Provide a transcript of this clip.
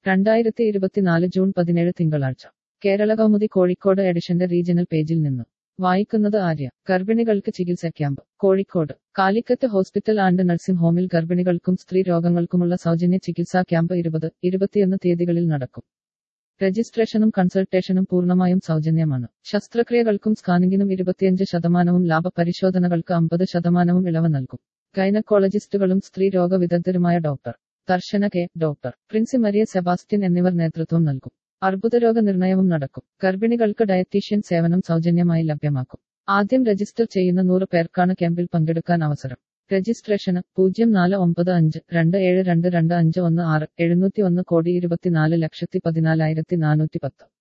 രണ്ടായിരത്തി ഇരുപത്തിനാല് ജൂൺ പതിനേഴ് തിങ്കളാഴ്ച കേരള കൗമുദി കോഴിക്കോട് എഡിഷന്റെ റീജിയണൽ പേജിൽ നിന്ന് വായിക്കുന്നത് ആര്യ ഗർഭിണികൾക്ക് ചികിത്സ camp Kozhikode Calicut hospital and nursing ഹോമിൽ ഗർഭിണികൾക്കും സ്ത്രീ രോഗങ്ങൾക്കുമുള്ള സൗജന്യ ചികിത്സാ ക്യാമ്പ് ഇരുപത് ഇരുപത്തിയൊന്ന് തീയതികളിൽ നടക്കും രജിസ്ട്രേഷനും കൺസൾട്ടേഷനും പൂർണ്ണമായും സൗജന്യമാണ് ശസ്ത്രക്രിയകൾക്കും സ്കാനിങ്ങിനും ഇരുപത്തിയഞ്ച് ശതമാനവും ലാഭ പരിശോധനകൾക്ക് അമ്പത് ശതമാനവും ഇളവ് നൽകും ഗൈനക്കോളജിസ്റ്റുകളും സ്ത്രീ രോഗ വിദഗ്ധരുമായ doctor Darshana K doctor Princy Maria Sebastian എന്നിവർ നേതൃത്വം നൽകും അർബുദരോഗ നിർണയവും നടക്കും ഗർഭിണികൾക്ക് ഡയറ്റീഷ്യൻ സേവനം സൗജന്യമായി ലഭ്യമാക്കും ആദ്യം രജിസ്റ്റർ ചെയ്യുന്ന നൂറ് പേർക്കാണ് ക്യാമ്പിൽ പങ്കെടുക്കാൻ അവസരം രജിസ്ട്രേഷന് പൂജ്യം നാല് ഒമ്പത് അഞ്ച് രണ്ട് ഏഴ് രണ്ട് രണ്ട് അഞ്ച് ഒന്ന് ആറ് എഴുന്നൂറ്റി ഒന്ന് കോടി ഇരുപത്തിനാല് ലക്ഷത്തി പതിനാലായിരത്തി നാനൂറ്റി പത്ത്